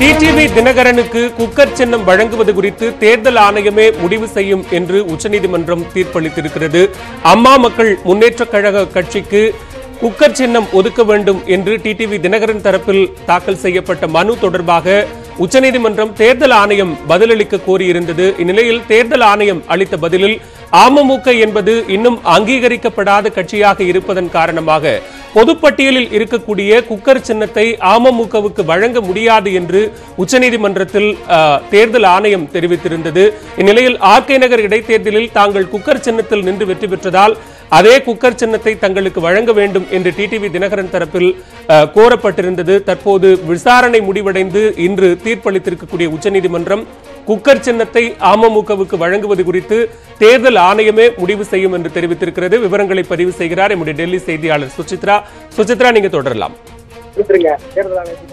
TTV தினகரனுக்கு cooker சின்னம் வழங்குவது குறித்து தேர்தல் ஆணையமே முடிவு செய்யும் என்று உச்சநீதிமன்றம் தீர்ப்பளித்திருக்கிறது அம்மா மக்கள் முன்னேற்றக் கழக கட்சிக்கு குக்கர் சின்னம் ஒதுக்க வேண்டும் என்று டிடிவி தினகரன் தரப்பில் தாக்கல் செய்யப்பட்ட மனு தொடர்பாக உச்சநீதிமன்றம் தேர்தல் ஆணையம் பதிலளிக்க கோரியிருந்தது இந்நிலையில் தேர்தல் ஆணையம் அளித்த பதிலில் அமமுக என்பது இன்னும் அங்கீகரிக்கப்படாத கட்சியாக இருப்பதன் காரணமாக பொதுப்பட்டியலில் இருக்கக்கூடிய குக்கர் சின்னத்தை அமமுகவுக்கு வழங்க முடியாது என்று உச்சநீதிமன்றத்தில் ஆ, தேர்தல் ஆணையம் தெரிவித்திருந்தது இந்நிலையில் ஆர்கே நகர் இடைத்தேர்தலில் தாங்கள் குக்கர் சின்னத்தில் நின்று வெற்றி பெற்றதால் அதே குக்கர் சின்னத்தை தங்களுக்கு வழங்க வேண்டும் என்று டிடிவி தினகரன் தரப்பில் ஆ, கோரப்பட்டிருந்தது தற்போது விசாரணை முடிவடைந்து இன்று தீர்ப்பளித்திருக்கக்கூடிய உச்சநீதிமன்றம் குக்கர் சின்னத்தை அமமுகவுக்கு வழங்குவது குறித்து தேர்தல் ஆணையமே முடிவு செய்யும் என்று தெரிவித்திருக்கிறது விவரங்களை பதிவு செய்கிறார் நம்முடைய டெல்லி செய்தியாளர் சுசித்ரா சுசித்ரா நீங்க தொடரலாம் கொடுத்துருங்க தேர்தல் ஆணையத்துக்கு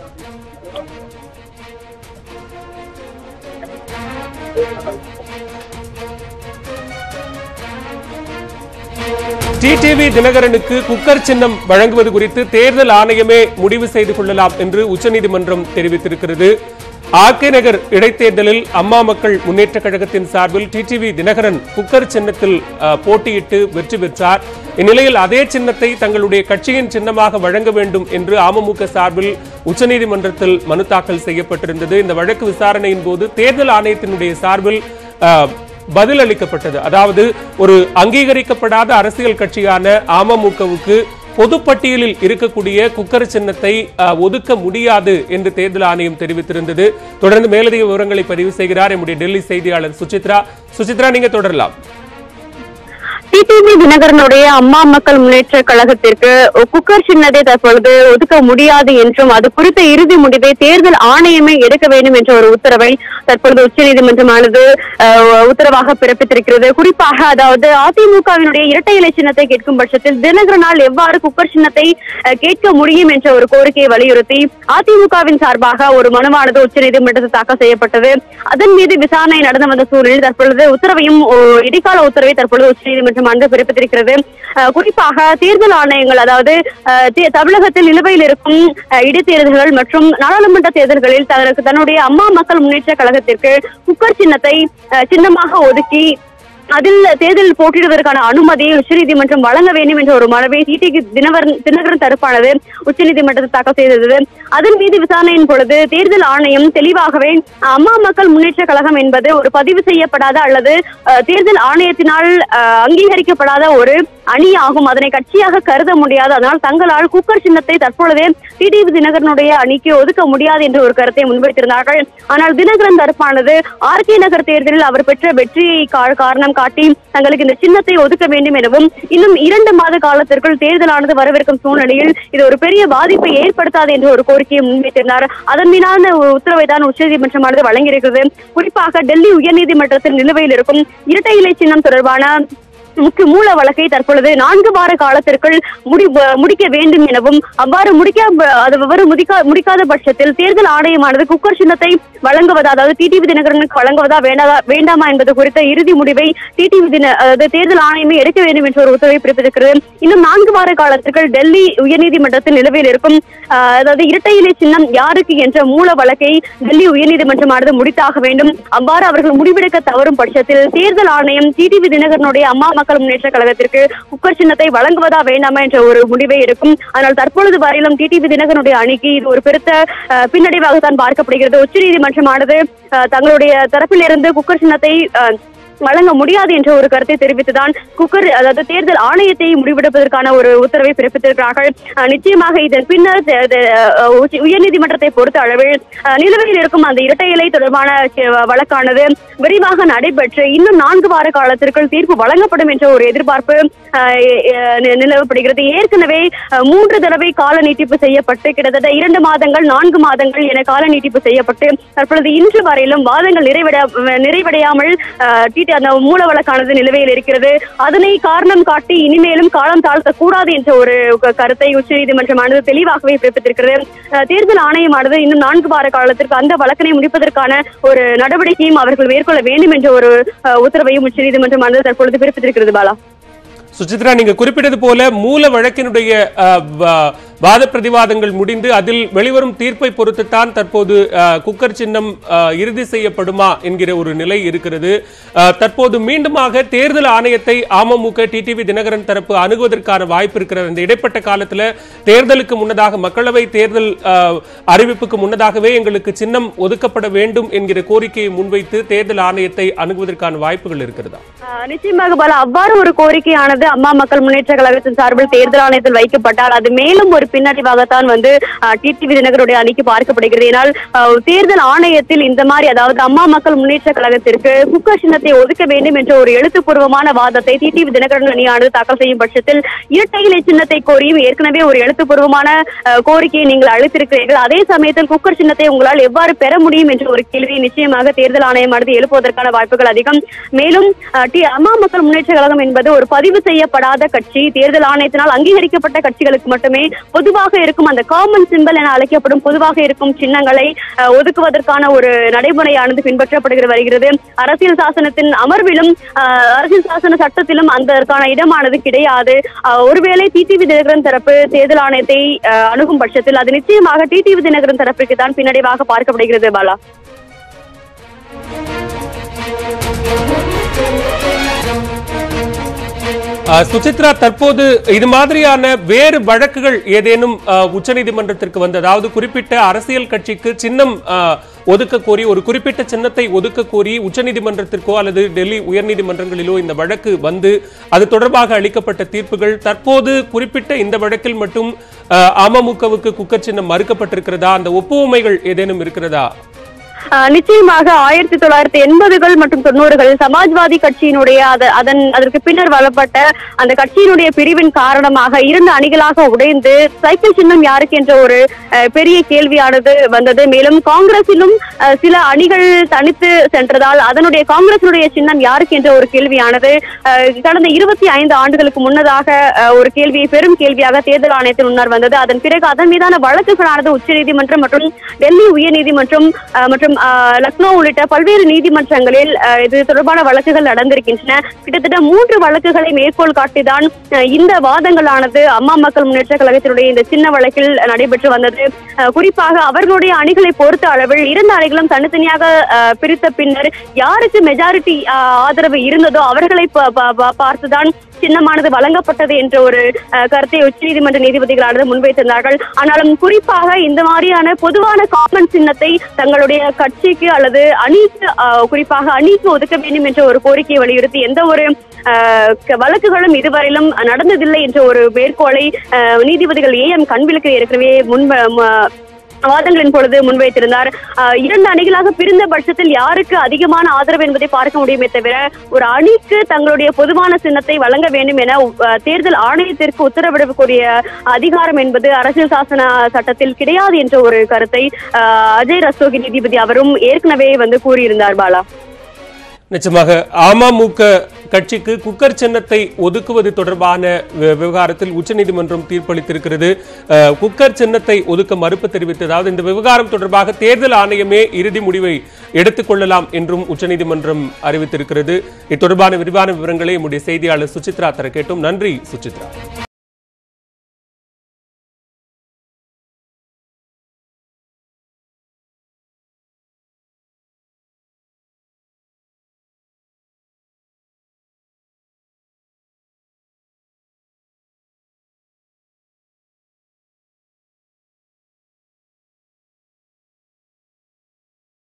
டிடிவி தினகரனுக்கு குக்கர் சின்னம் வழங்குவது குறித்து தேர்தல் ஆணையமே முடிவு செய்து கொள்ளலாம் என்று உச்சநீதிமன்றம் தெரிவித்திருக்கிறது ஆர்கே நகர் இடைத்தேர்தலில் அம்மா மக்கள் முன்னேற்ற கழகத்தின் சார்பில் டிடிவி தினகரன் குக்கர் சின்னத்தில் அஹ், போட்டியிட்டு வெற்றி பெற்றார் இந்நிலையில் அதே சின்னத்தை தங்களுடைய கட்சியின் சின்னமாக வழங்க வேண்டும் என்று அமமுக சார்பில் உச்சநீதிமன்றத்தில் மனு தாக்கல் செய்யப்பட்டிருந்தது இந்த வழக்கு விசாரணையின் போது தேர்தல் ஆணையத்தினுடைய சார்பில் அஹ், பதில் அளிக்கப்பட்டது அதாவது ஒரு அங்கீகரிக்கப்படாத அரசியல் கட்சியான அமமுகவுக்கு பொதுப்பட்டியலில் இருக்கக்கூடிய குக்கர் சின்னத்தை அஹ், ஒதுக்க முடியாது என்று தேர்தல் ஆணையம் தெரிவித்திருந்தது தொடர்ந்து மேலதிக விவரங்களை பதிவு செய்கிறார் நம்முடைய டெல்லி செய்தியாளர் சுசித்ரா சுசித்ரா நீங்க தொடரலாம் டிடிவி தினகரனுடைய அம்மா மக்கள் முன்னேற்ற கழகத்திற்கு குக்கர் சின்னத்தை தற்பொழுது ஒதுக்க முடியாது என்றும் அது குறித்த இறுதி முடிவை தேர்தல் ஆணையமே எடுக்க வேண்டும் என்ற ஒரு உத்தரவை தற்பொழுது உச்சநீதிமன்றமானது அஹ், உத்தரவாக பிறப்பித்திருக்கிறது குறிப்பாக அதாவது அதிமுகவினுடைய இரட்டை இலை சின்னத்தை கேட்கும் பட்சத்தில் தினகரனால் எவ்வாறு குக்கர் சின்னத்தை அஹ், கேட்க முடியும் என்ற ஒரு கோரிக்கையை வலியுறுத்தி அதிமுகவின் சார்பாக ஒரு மனுவானது உச்சநீதிமன்றத்தில் தாக்கல் செய்யப்பட்டது அதன் மீது விசாரணை நடந்து வந்த சூழலில் தற்பொழுது உத்தரவையும் ஓ, இடைக்கால உத்தரவை தற்பொழுது உச்சநீதிமன்றமானது பிறப்பித்திருக்கிறது அஹ், குறிப்பாக தேர்தல் ஆணையங்கள் அதாவது அஹ், தே- தமிழகத்தில் நிலுவையில் இருக்கும் அஹ், இடைத்தேர்தல்கள் மற்றும் நாடாளுமன்ற தேர்தல்களில் தனக்கு தன்னுடைய அம்மா மக்கள் முன்னேற்ற கழகத்திற்கு குக்கர் சின்னத்தை அஹ், சின்னமாக ஒதுக்கி அதில் தேர்தலில் போட்டியிடுவதற்கான அனுமதியை உச்சநீதிமன்றம் வழங்க வேண்டும் என்ற ஒரு மனுவை டிடிக்கு தினகரன் தினகரன் தரப்பானது உச்சநீதிமன்றத்தில் தாக்கல் செய்தது அதன் மீது விசாரணையின் பொழுது தேர்தல் ஆணையம் தெளிவாகவே அம்மா மக்கள் முன்னேற்ற கழகம் என்பது ஒரு பதிவு செய்யப்படாத அல்லது அஹ், தேர்தல் ஆணையத்தினால் அஹ், அங்கீகரிக்கப்படாத ஒரு அணியாகும் அதனை கட்சியாக கருத முடியாது அதனால் தங்களால் குக்கர் சின்னத்தை தற்பொழுதே டிடிவி தினகரனுடைய அணிக்கு ஒதுக்க முடியாது என்ற ஒரு கருத்தை முன்வைத்திருந்தார்கள் ஆனால் தினகரன் தரப்பானது ஆர்கே நகர் தேர்தலில் அவர் பெற்ற வெற்றியை கா- காரணம் காட்டி தங்களுக்கு இந்த சின்னத்தை ஒதுக்க வேண்டும் எனவும் இன்னும் இரண்டு மாத காலத்திற்குள் தேர்தலானது வரவிருக்கும் சூழ்நிலையில் இது ஒரு பெரிய பாதிப்பை ஏற்படுத்தாது என்ற ஒரு கோரிக்கையை முன்வைத்திருந்தார் அதன் மீதான ஒரு உத்தரவை தான் உச்சநீதிமன்றமானது வழங்கியிருக்கிறது குறிப்பாக டெல்லி உயர்நீதிமன்றத்தில் நிலுவையில் இருக்கும் இரட்டை இலை சின்னம் தொடர்பான முக்கிய மூல வழக்கை தற்பொழுது நான்கு வார காலத்திற்குள் முடி வ- முடிக்க வேண்டும் எனவும் அவ்வாறு முடிக்க அது அவ்வாறு முடிக்கா முடிக்காத பட்சத்தில் தேர்தல் ஆணையமானது குக்கர் சின்னத்தை வழங்குவதா அதாவது டிடிவி தினகரனுக்கு வழங்குவதா வேண்டாதா வேண்டாமா என்பது குறித்த இறுதி முடிவை டிடிவி தின அதாவது தேர்தல் ஆணையமே எடுக்க வேண்டும் என்ற ஒரு உத்தரவை பிறப்பித்திருக்கிறது இன்னும் நான்கு வார காலத்திற்குள் டெல்லி உயர்நீதிமன்றத்தில் நிலுவையில் இருக்கும் ஆஹ், அதாவது இரட்டை இலை சின்னம் யாருக்கு என்ற மூல வழக்கை டெல்லி உயர்நீதிமன்றமானது முடித்தாக வேண்டும் அவ்வாறு அவர்கள் முடிவெடுக்க தவறும் பட்சத்தில் தேர்தல் ஆணையம் டிடிவி தினகரனுடைய அம்மா மக்கள் முன்னேற்ற கழகத்திற்கு குக்கர் சின்னத்தை வழங்குவதா வேண்டாமா என்ற ஒரு முடிவை எடுக்கும் ஆனால் தற்பொழுது வரையிலும் டிடிவி தினகரனுடைய அணிக்கு இது ஒரு பெருத்த அஹ், பின்னடைவாகத்தான் பார்க்கப்படுகிறது உச்சநீதிமன்றமானது அஹ், தங்களுடைய தரப்பிலிருந்து குக்கர் சின்னத்தை அஹ், வழங்க முடியாது என்ற ஒரு கருத்தை தெரிவித்துதான் குக்கர் அதாவது தேர்தல் ஆணையத்தை முடிவெடுப்பதற்கான ஒரு உத்தரவை பிறப்பித்திருக்கிறார்கள் அஹ், நிச்சயமாக இதன் பின்னர் தே- தே- அஹ், உச்ச- உயர்நீதிமன்றத்தை பொறுத்த அளவில் அஹ், நிலுவையில் இருக்கும் அந்த இரட்டை இலை தொடர்பான கே- வழக்கானது விரைவாக நடைபெற்று இன்னும் நான்கு வார காலத்திற்குள் தீர்ப்பு வழங்கப்படும் என்ற ஒரு எதிர்பார்ப்பு அஹ், அஹ், நி- நிலவப்படுகிறது ஏற்கனவே அஹ், மூன்று தடவை கால நீட்டிப்பு செய்யப்பட்டு கிட்டத்தட்ட இரண்டு மாதங்கள் நான்கு மாதங்கள் என கால நீட்டிப்பு செய்யப்பட்டு தற்பொழுது இன்று வரையிலும் வாதங்கள் நிறைவட நிறைவடையாமல் அஹ், டிடி அந்த மூல வழக்கானது நிலுவையில் இருக்கிறது அதனை காரணம் காட்டி இனிமேலும் காலம் தாழ்த்தக்கூடாது என்ற ஒரு க- கருத்தை உச்சநீதிமன்றமானது தெளிவாகவே பிறப்பித்திருக்கிறது அஹ், தேர்தல் ஆணையமானது இன்னும் நான்கு வார காலத்திற்கு அந்த வழக்கினை முடிப்பதற்கான ஒரு நடவடிக்கையும் அவர்கள் மேற்கொள்ள வேண்டும் என்ற ஒரு அஹ், உத்தரவையும் உச்சநீதிமன்றமானது தற்பொழுது பிறப்பித்திருக்கிறது பாலா சுசித்ரா நீங்க குறிப்பிட்டது போல மூல வழக்கினுடைய அஹ், வ- வாத பிரதிவாதங்கள் முடிந்து அதில் வெளிவரும் தீர்ப்பை பொறுத்துத்தான் தற்போது அஹ், குக்கர் சின்னம் அஹ், இறுதி செய்யப்படுமா என்கிற ஒரு நிலை இருக்கிறது அஹ், தற்போது மீண்டுமாக தேர்தல் ஆணையத்தை அமமுக டிடிவி தினகரன் தரப்பு அணுகுவதற்கான வாய்ப்பு இருக்கிறது இந்த இடைப்பட்ட காலத்துல தேர்தலுக்கு முன்னதாக மக்களவை தேர்தல் அஹ், அறிவிப்புக்கு முன்னதாகவே எங்களுக்கு சின்னம் ஒதுக்கப்பட வேண்டும் என்கிற கோரிக்கையை முன்வைத்து தேர்தல் ஆணையத்தை அணுகுவதற்கான வாய்ப்புகள் இருக்கிறதா ஆஹ் நிச்சயமாக பாலா அவ்வாறு ஒரு கோரிக்கையானது அம்மா மக்கள் முன்னேற்ற கழகத்தின் சார்பில் தேர்தல் ஆணையத்தில் வைக்கப்பட்டால் அது மேலும் ஒரு பின்னடைவாகத்தான் வந்து டிடிவி தினகருடைய அணிக்கு பார்க்கப்படுகிறது ஏனால் ஆஹ் தேர்தல் ஆணையத்தில் இந்த மாதிரி அதாவது அம்மா மக்கள் முன்னேற்ற கழகத்திற்கு குக்கர் சின்னத்தை ஒதுக்க வேண்டும் என்ற ஒரு எழுத்துப்பூர்வமான வாதத்தை டிடிவி தினகரன் அணியானது தாக்கல் செய்யும் பட்சத்தில் இரட்டை இலை சின்னத்தை கோரியும் ஏற்கனவே ஒரு எழுத்துப்பூர்வமான ஆஹ் கோரிக்கையை நீங்கள் அளித்திருக்கிறீர்கள் அதே சமயத்தில் குக்கர் சின்னத்தை உங்களால் எவ்வாறு பெற முடியும் என்ற ஒரு கேள்வியை நிச்சயமாக தேர்தல் ஆணையமானது எழுப்புவதற்கான வாய்ப்புகள் அதிகம் மேலும் அஹ், டி- அம்மா மக்கள் முன்னேற்ற கழகம் என்பது ஒரு பதிவு செய்யப்படாத கட்சி தேர்தல் ஆணையத்தினால் அங்கீகரிக்கப்பட்ட கட்சிகளுக்கு மட்டுமே பொதுவாக இருக்கும் அந்த காமன் சிம்பல் என அழைக்கப்படும் பொதுவாக இருக்கும் சின்னங்களை அஹ், ஒதுக்குவதற்கான ஒரு நடைமுறையானது பின்பற்றப்படுகிற வருகிறது அரசியல் சாசனத்தின் அமர்விலும் அஹ், அரசியல் சாசன சட்டத்திலும் அதற்கான இடமானது கிடையாது அஹ், ஒருவேளை டிடிவி தினகரன் தரப்பு தேர்தல் ஆணையத்தை அஹ், அணுகும் பட்சத்தில் அது நிச்சயமாக டிடிவி தினகரன் தரப்பிற்கு தான் பின்னடைவாக பார்க்கப்படுகிறது பாலா அஹ், சுசித்ரா தற்போது இது மாதிரியான வேறு வழக்குகள் ஏதேனும் அஹ், உச்சநீதிமன்றத்திற்கு வந்து அதாவது குறிப்பிட்ட அரசியல் கட்சிக்கு சின்னம் அஹ், ஒதுக்க கோரி ஒரு குறிப்பிட்ட சின்னத்தை ஒதுக்க கோரி உச்சநீதிமன்றத்திற்கோ அல்லது டெல்லி உயர்நீதிமன்றங்களிலோ இந்த வழக்கு வந்து அது தொடர்பாக அளிக்கப்பட்ட தீர்ப்புகள் தற்போது குறிப்பிட்ட இந்த வழக்கில் மட்டும் அஹ், அமமுகவுக்கு குக்கர் சின்னம் மறுக்கப்பட்டிருக்கிறதா அந்த ஒப்புமைகள் ஏதேனும் இருக்கிறதா ஆஹ் நிச்சயமாக ஆயிரத்தி தொள்ளாயிரத்தி எண்பதுகள் மற்றும் தொண்ணூறுகள் சமாஜ்வாதி கட்சியினுடைய அத- அதன் அதற்கு பின்னர் வளப்பட்ட அந்த கட்சியினுடைய பிரிவின் காரணமாக இரண்டு அணிகளாக உடைந்து சைக்கிள் சின்னம் யாருக்கு என்ற ஒரு ஆஹ், பெரிய கேள்வியானது வந்தது மேலும் காங்கிரசிலும் ஆஹ், சில அணிகள் தனித்து சென்றதால் அதனுடைய காங்கிரசினுடைய சின்னம் யாருக்கு என்ற ஒரு கேள்வியானது ஆஹ், கடந்த இருபத்தி ஐந்து ஆண்டுகளுக்கு முன்னதாக ஆஹ், ஒரு கேள்வியை பெரும் கேள்வியாக தேர்தல் ஆணையத்தின் முன்னர் வந்தது அதன் பிறகு அதன் மீதான வழக்குகளானது உச்சநீதிமன்றம் மற்றும் டெல்லி உயர்நீதிமன்றம் ஆஹ், மற்றும் ஆஹ், லக்னோ உள்ளிட்ட பல்வேறு நீதிமன்றங்களில் ஆஹ், இது தொடர்பான வழக்குகள் நடந்திருக்கின்றன கிட்டத்தட்ட மூன்று வழக்குகளை மேற்கோள் காட்டிதான் ஆஹ், இந்த வாதங்களானது அம்மா மக்கள் முன்னேற்ற கழகத்தினுடைய இந்த சின்ன வழக்கில் நடைபெற்று வந்தது ஆஹ், குறிப்பாக அவர்களுடைய அணிகளை பொறுத்த அளவில் இரண்டு அணிகளும் தனித்தனியாக ஆஹ், பிரித்த பின்னர் யாருக்கு மெஜாரிட்டி ஆதரவு இருந்ததோ அவர்களை ப- ப- ப- பார்த்துதான் சின்னமானது வழங்கப்பட்டது என்ற ஒரு அஹ், கருத்தை உச்சநீதிமன்ற நீதிபதிகளானது முன்வைத்திருந்தார்கள் ஆனாலும் குறிப்பாக இந்த மாதிரியான பொதுவான காமன் சின்னத்தை தங்களுடைய கட்சிக்கு அல்லது அணிக்கு அஹ், குறிப்பாக அணிக்கு ஒதுக்க வேண்டும் என்ற ஒரு கோரிக்கையை வலியுறுத்தி எந்த ஒரு அஹ், க- வழக்குகளும் இதுவரையிலும் நடந்ததில்லை என்ற ஒரு மேற்கோளை அஹ், நீதிபதிகள் ஏ எம் கண்விலுக்கு ஏற்கனவே முன் வாதங்களின் பொழுது முன்வைத்திருந்தார் ஆஹ் இரண்டு அணிகளாக பிரிந்த பட்சத்தில் யாருக்கு அதிகமான ஆதரவு என்பதை பார்க்க முடியுமே தவிர ஒரு அணிக்கு தங்களுடைய பொதுவான சின்னத்தை வழங்க வேண்டும் என ஆஹ் தேர்தல் ஆணையத்திற்கு உத்தரவிடக்கூடிய அதிகாரம் என்பது அரசியல் சாசன சட்டத்தில் கிடையாது என்ற ஒரு கருத்தை ஆஹ் அஜய் ரஸ்தோகி நீதிபதி அவரும் ஏற்கனவே வந்து கூறியிருந்தார் பாலா நிச்சயமாக அமமுக கட்சிக்கு குக்கர் சின்னத்தை ஒதுக்குவது தொடர்பான வி- விவகாரத்தில் உச்சநீதிமன்றம் தீர்ப்பளித்திருக்கிறது அஹ், குக்கர் சின்னத்தை ஒதுக்க மறுப்பு தெரிவித்து அதாவது இந்த விவகாரம் தொடர்பாக தேர்தல் ஆணையமே இறுதி முடிவை எடுத்துக்கொள்ளலாம் என்றும் உச்சநீதிமன்றம் அறிவித்திருக்கிறது இது தொடர்பான விரிவான விவரங்களை நம்முடைய செய்தியாளர் சுசித்ரா தர கேட்டோம் நன்றி சுசித்ரா